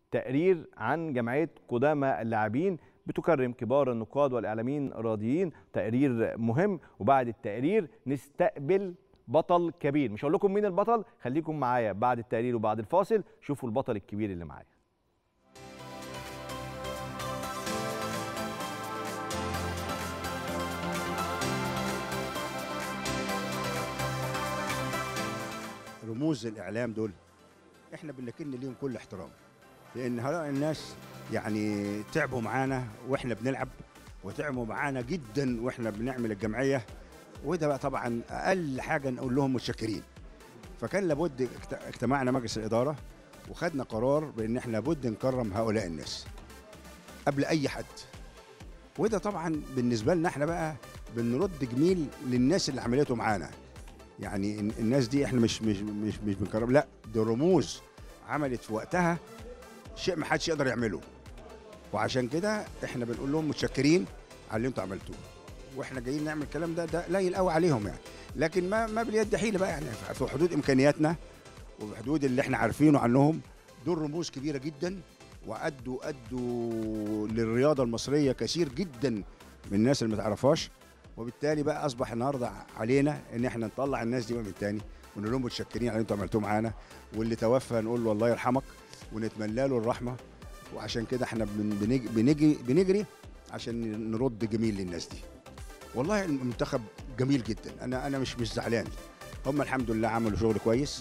تقرير عن جمعيه قدامى اللاعبين بتكرم كبار النقاد والاعلاميين الرياضيين تقرير مهم وبعد التقرير نستقبل بطل كبير مش هقول لكم مين البطل خليكم معايا بعد التقرير وبعد الفاصل شوفوا البطل الكبير اللي معايا رموز الاعلام دول احنا بنكن ليهم كل احترام لان هؤلاء الناس يعني تعبوا معانا واحنا بنلعب وتعبوا معانا جدا واحنا بنعمل الجمعيه وده بقى طبعا اقل حاجه نقول لهم متشكرين فكان لابد اجت- اجتمعنا مجلس الاداره وخدنا قرار بان احنا لابد نكرم هؤلاء الناس قبل اي حد وده طبعا بالنسبه لنا احنا بقى بنرد جميل للناس اللي عملته معانا يعني ال- الناس دي احنا مش مش مش مش بنكرم لا دي رموز عملت في وقتها شيء ما حدش يقدر يعمله وعشان كده احنا بنقول لهم متشكرين على اللي انتوا عملتوه واحنا جايين نعمل الكلام ده ده قليل قوي عليهم يعني لكن ما ما باليد حيله بقى يعني في حدود امكانياتنا وفي حدود اللي احنا عارفينه عنهم دول رموز كبيره جدا وادوا ادوا للرياضه المصريه كثير جدا من الناس اللي ما تعرفهاش وبالتالي بقى اصبح النهارده علينا ان احنا نطلع الناس دي بقى من تاني ونقول لهم متشكرين على اللي انتوا عملتوه معانا واللي توفى نقول له الله يرحمك ونتمنى له الرحمه وعشان كده احنا بن- بنج- بنجري بنجري عشان نرد جميل للناس دي والله المنتخب جميل جدا انا انا مش مش زعلان هم الحمد لله عملوا شغل كويس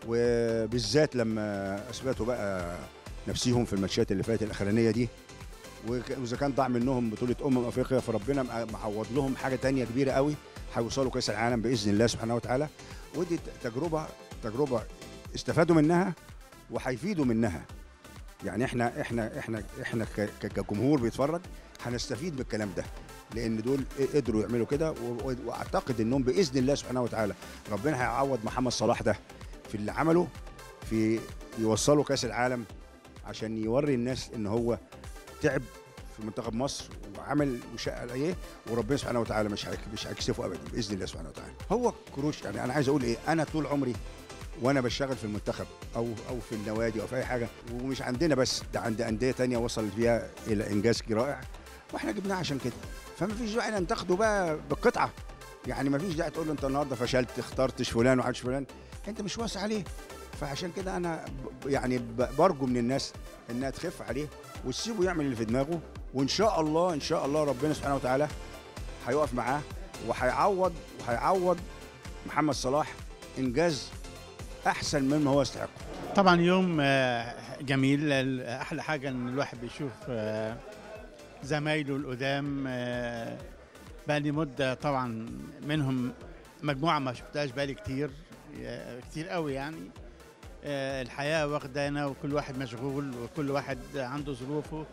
وبالذات لما اثبتوا بقى نفسيهم في الماتشات اللي فاتت الاخرانيه دي وك- واذا كان ضاع منهم بطوله امم افريقيا فربنا مع- معوض لهم حاجه تانية كبيره قوي هيوصلوا كاس العالم باذن الله سبحانه وتعالى ودي ت- تجربه تجربه استفادوا منها وهيفيدوا منها يعني احنا احنا احنا احنا ك- ك- كجمهور بيتفرج هنستفيد بالكلام ده لان دول قدروا يعملوا كده و- و- واعتقد انهم باذن الله سبحانه وتعالى ربنا هيعوض محمد صلاح ده في اللي عمله في يوصلوا كاس العالم عشان يوري الناس ان هو تعب في منتخب مصر وعمل وشقى ايه وربنا سبحانه وتعالى مش هيك- مش هيكسفه ابدا باذن الله سبحانه وتعالى هو كروش يعني انا عايز اقول ايه انا طول عمري وانا بشتغل في المنتخب او او في النوادي او في اي حاجه ومش عندنا بس ده عند انديه تانية وصل فيها الى انجاز رائع واحنا جبناه عشان كده فما فيش داعي ننتقده بقى بالقطعه يعني ما فيش داعي تقول له انت النهارده فشلت اخترتش فلان وعادش فلان انت مش واسع عليه فعشان كده انا ب- يعني ب- برجو من الناس انها تخف عليه وتسيبه يعمل اللي في دماغه وان شاء الله ان شاء الله ربنا سبحانه وتعالى هيقف معاه وهيعوض وهيعوض محمد صلاح انجاز احسن مما هو يستحقه طبعا يوم آه، جميل ال- احلى حاجه ان الواحد بيشوف آه، زمايله القدام آه، بقى لي مده طبعا منهم مجموعه ما شفتهاش بقالي كتير آه، كتير قوي يعني آه، الحياه واخدانا وكل واحد مشغول وكل واحد عنده ظروفه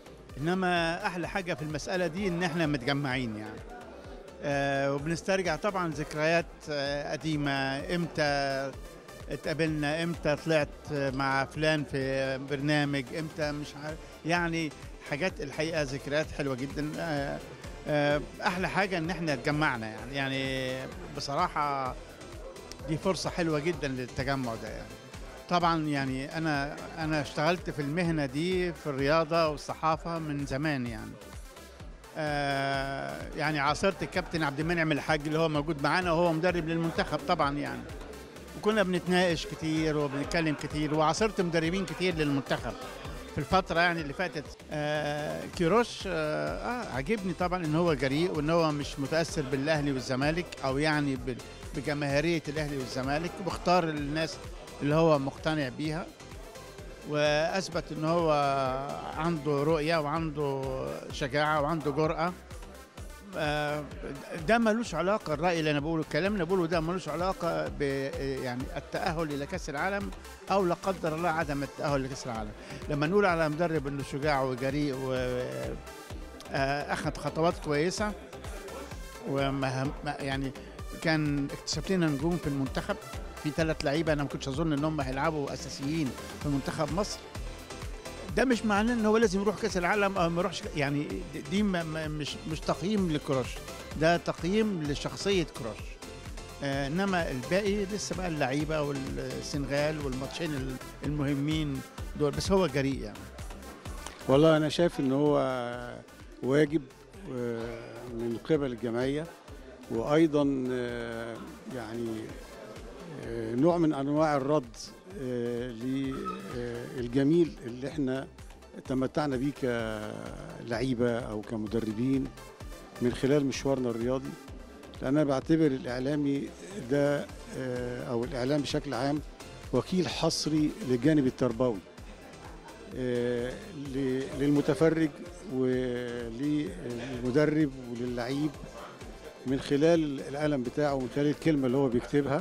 انما احلى حاجه في المساله دي ان احنا متجمعين يعني آه، وبنسترجع طبعا ذكريات آه، قديمه امتى اتقابلنا امتى طلعت مع فلان في برنامج امتى مش عارف يعني حاجات الحقيقه ذكريات حلوه جدا آه، آه، احلى حاجه ان احنا اتجمعنا يعني يعني بصراحه دي فرصه حلوه جدا للتجمع ده يعني طبعا يعني انا انا اشتغلت في المهنه دي في الرياضه والصحافه من زمان يعني آه يعني عاصرت الكابتن عبد المنعم الحاج اللي هو موجود معانا وهو مدرب للمنتخب طبعا يعني وكنا بنتناقش كتير وبنتكلم كتير وعاصرت مدربين كتير للمنتخب في الفترة يعني اللي فاتت آه كيروش آه, آه عجبني طبعا ان هو جريء وان هو مش متأثر بالاهلي والزمالك او يعني بال- بجماهيرية الاهلي والزمالك واختار الناس اللي هو مقتنع بيها واثبت ان هو عنده رؤية وعنده شجاعة وعنده جرأة آه، ده ملوش علاقه الراي اللي انا بقوله الكلام اللي بقوله ده ملوش علاقه ب يعني التاهل الى كاس العالم او لا قدر الله عدم التاهل لكاس العالم لما نقول على مدرب انه شجاع وجريء و آه، اخذ خطوات كويسه وما ما- يعني كان اكتشف لنا نجوم في المنتخب في ثلاث لعيبه انا ما كنتش اظن ان هم هيلعبوا اساسيين في منتخب مصر ده مش معناه ان هو لازم يروح كاس العالم او ما يروحش يعني دي- دي ما- ما- مش مش تقييم لكروش ده تقييم لشخصيه كروش آه انما الباقي لسه بقى اللعيبه والسنغال والماتشين ال- المهمين دول بس هو جريء يعني والله انا شايف ان هو واجب آه، من قبل الجمعيه وايضا آه، يعني آه، نوع من انواع الرد آه، للجميل اللي احنا تمتعنا بيه كلعيبه او كمدربين من خلال مشوارنا الرياضي لان انا بعتبر الاعلامي ده آه، او الاعلام بشكل عام وكيل حصري للجانب التربوي آه، ل- للمتفرج وللمدرب وللعيب من خلال القلم بتاعه ومن خلال الكلمة اللي هو بيكتبها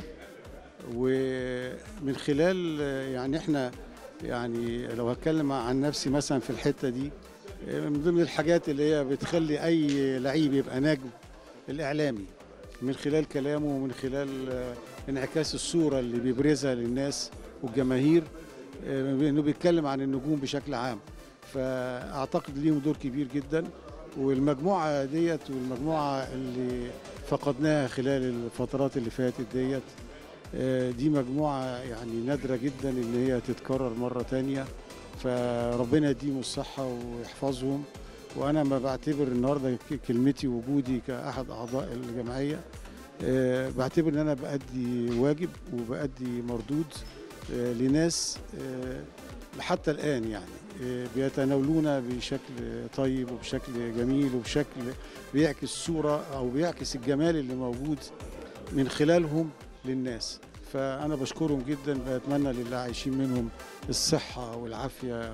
ومن خلال آه، يعني احنا يعني لو هتكلم عن نفسي مثلا في الحتة دي آه، من ضمن الحاجات اللي هي بتخلي أي لعيب يبقى نجم الإعلامي من خلال كلامه ومن خلال آه، انعكاس الصورة اللي بيبرزها للناس والجماهير آه، انه بيتكلم عن النجوم بشكل عام فاعتقد ليهم دور كبير جدا والمجموعه ديت والمجموعه اللي فقدناها خلال الفترات اللي فاتت ديت آه، دي مجموعه يعني نادره جدا ان هي تتكرر مره تانية فربنا يديهم الصحه ويحفظهم وانا ما بعتبر النهارده ك- كلمتي وجودي كاحد اعضاء الجمعيه آه، بعتبر ان انا بادي واجب وبادي مردود آه، لناس آه، حتى الآن يعني آه، بيتناولونا بشكل طيب وبشكل جميل وبشكل بيعكس صورة أو بيعكس الجمال اللي موجود من خلالهم للناس فأنا بشكرهم جدا بتمنى للي عايشين منهم الصحة والعافية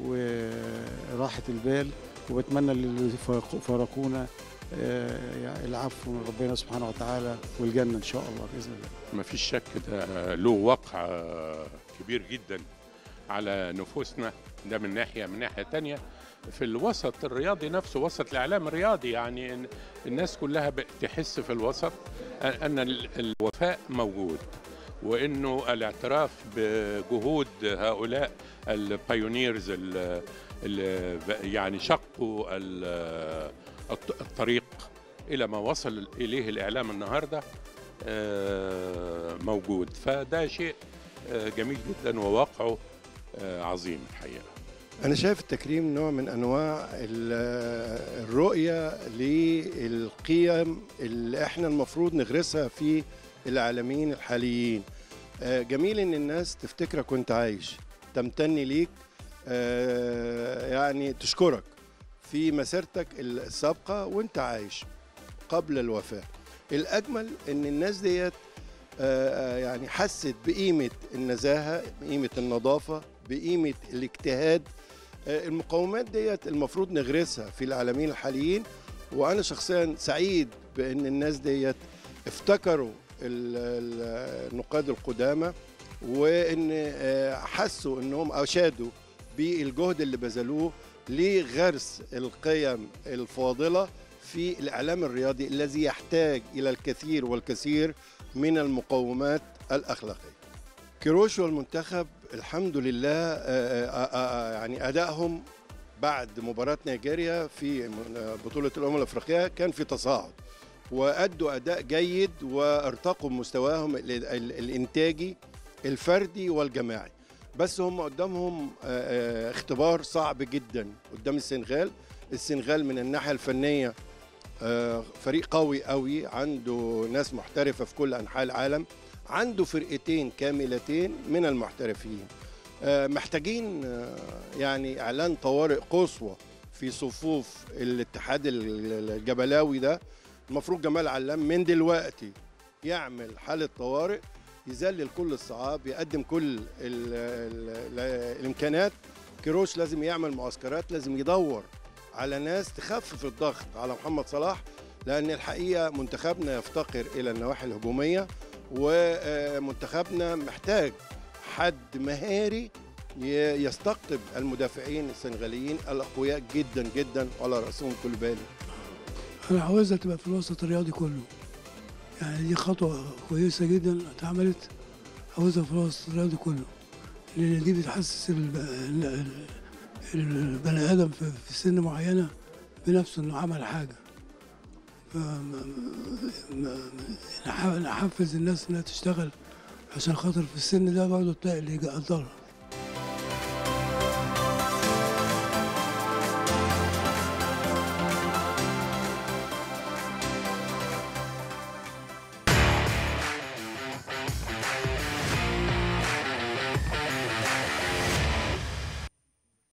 وراحة البال وبتمنى للي فارق- فارقونا آه، يعني العفو من ربنا سبحانه وتعالى والجنة إن شاء الله بإذن الله ما فيش شك ده له وقع كبير جدا على نفوسنا ده من ناحية من ناحية تانية في الوسط الرياضي نفسه وسط الإعلام الرياضي يعني إن الناس كلها بقت تحس في الوسط أن ال- الوفاء موجود وإنه الاعتراف بجهود هؤلاء البايونيرز اللي يعني شقوا ال- الط- الطريق إلى ما وصل إليه الإعلام النهارده آه، موجود فده شيء آه، جميل جدا وواقعه آه، عظيم الحقيقه أنا شايف التكريم نوع من أنواع ال- الرؤية للقيم اللي إحنا المفروض نغرسها في العالمين الحاليين آه، جميل إن الناس تفتكرك وأنت عايش تمتني ليك آه، يعني تشكرك في مسيرتك السابقة وأنت عايش قبل الوفاة الأجمل إن الناس ديت آه، آه، يعني حست بقيمة النزاهة بقيمة النظافة بقيمة الاجتهاد آه، المقومات ديت المفروض نغرسها في العالمين الحاليين وأنا شخصيا سعيد بأن الناس ديت افتكروا ال- ال- النقاد القدامى وان آه، حسوا انهم اشادوا بالجهد اللي بذلوه لغرس القيم الفاضله في الاعلام الرياضي الذي يحتاج الى الكثير والكثير من المقومات الاخلاقيه. كيروش والمنتخب الحمد لله آه، آه، آه، يعني ادائهم بعد مباراه نيجيريا في بطوله الامم الافريقيه كان في تصاعد وادوا اداء جيد وارتقوا بمستواهم ال- ال- الانتاجي الفردي والجماعي بس هم قدامهم آه، آه، اختبار صعب جدا قدام السنغال السنغال من الناحيه الفنيه آه، فريق قوي قوي عنده ناس محترفه في كل انحاء العالم عنده فرقتين كاملتين من المحترفين آه، محتاجين آه، يعني اعلان طوارئ قصوى في صفوف الاتحاد ال- الجبلاوي ده المفروض جمال علام من دلوقتي يعمل حاله طوارئ يذلل كل الصعاب يقدم كل ال ال ال الامكانات كيروش لازم يعمل معسكرات لازم يدور على ناس تخفف الضغط على محمد صلاح لان الحقيقه منتخبنا يفتقر الى النواحي الهجوميه ومنتخبنا محتاج حد مهاري ي- يستقطب المدافعين السنغاليين الاقوياء جدا جدا على راسهم كولوبالي انا عاوزها تبقى في الوسط الرياضي كله يعني دي خطوه كويسه جدا اتعملت عاوزها في الوسط الرياضي كله لان دي بتحسس الب- ال- ال- البني ادم في في سن معينه بنفسه انه عمل حاجه ف- م- م- نح- نحفز الناس انها تشتغل عشان خاطر في السن ده برضه تلاقي اللي يقدرها